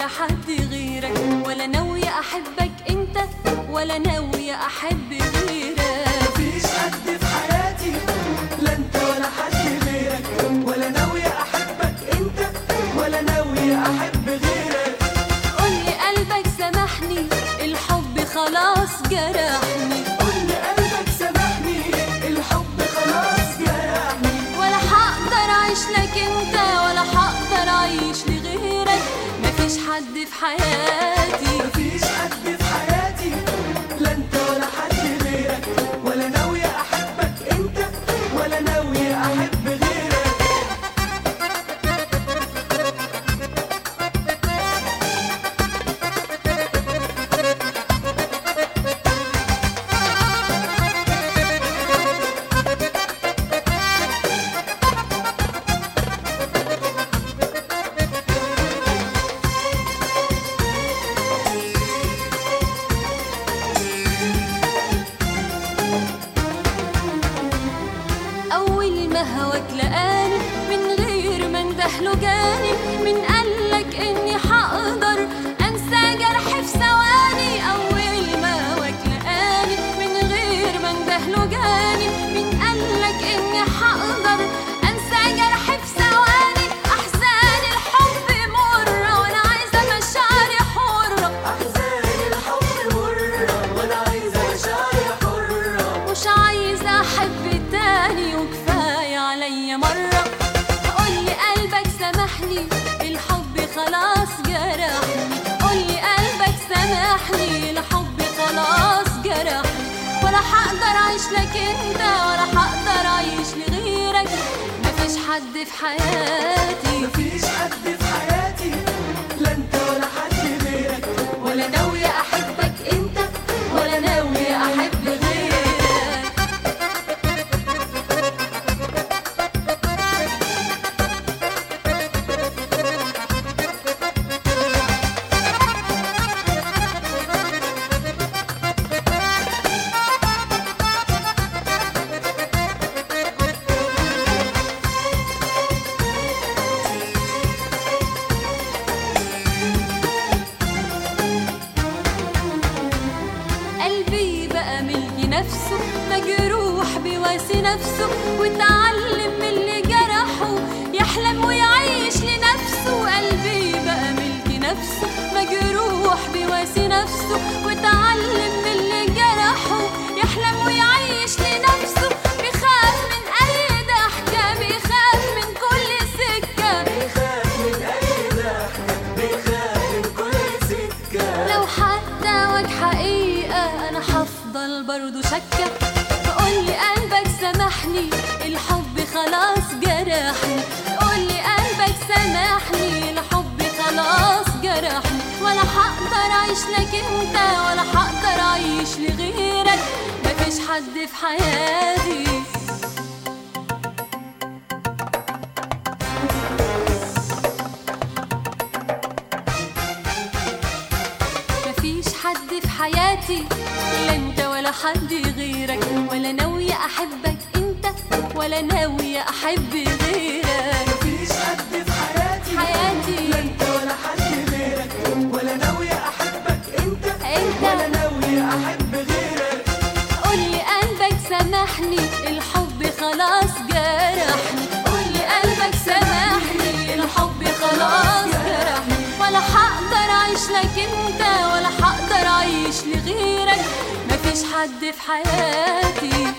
حد غيرك ولا ناوية أحبك أنت ولا ناوية أحب غيرك مفيش حد في حياتي لا انت ولا حد غيرك ولا ناوية احبك انت ولا ناوية احب غيرك قولي قلبك سامحني الحب خلاص جرحني قول قلبك سامحني الحب خلاص جرحني ولا هقدر أعيش لك أنت ولا هقدر أعيش لغيرك مفيش حد في حياتي مفيش حد في حياتي لا انت ولا حد غيرك ولا ناوية احبك انت ولا ناوية احب غيرك أول ما هواك لقاني من غير ما اندهله جاني من قالك إني هقدر أنسى جرحي في ثواني أول ما هواك لقاني من غير ما اندهله جاني من قالك إني هقدر أنسى جرحي في ثواني أحزان الحب مرة وأنا عايزة مشاعري حرة احزان الحب مرة وانا عايزة مشاعري حرة مش عايزة أحب تاني وكفاية عليا مرة قولي قلبك سامحني الحب خلاص جرحني قولي قلبك سامحني الحب خلاص جرحني ولا هقدر أعيش لك أنت ولا هقدر أعيش لغيرك مفيش حد في حياتي مفيش حد في حياتي لا انت ولا حد غيرك ولا ناوية أحبك أنت ولا ناوية أحب غيرك قلبي بقى ملك نفسه مجروح بيواسي نفسه واتعلم من اللي جرحه يحلم ويعيش لنفسه قلبي بقى ملك نفسه مجروح بيواسي نفسه واتعلم من اللي جرحه يحلم ويعيش لنفسه بيخاف من أي ضحكة بيخاف من كل سكة بيخاف من اي ضحكة بيخاف من كل سكة لو حتى وجه حقيقة أنا هفضل برضو شاكة قولي قلبك سامحني الحب خلاص جرحني قولي قلبك سامحني الحب خلاص جرحني ولا هقدر أعيش لك أنت ولا هقدر أعيش لغيرك مفيش حد في حياتي مفيش حد في حياتي لا انت ولا حد غيرك ولا ناوية احبك انت ولا ناوية احب غيرك مفيش حد في حياتي حياتي لا انت ولا حد غيرك ولا ناوية احبك انت انت. ولا ناوية احب غيرك قولي قلبك سامحني الحب خلاص جرحني قولي قلبك سامحني الحب خلاص جرحني ولا هقدر اعيش لك انت ولا هقدر اعيش لغيرك مفيش حد في حياتي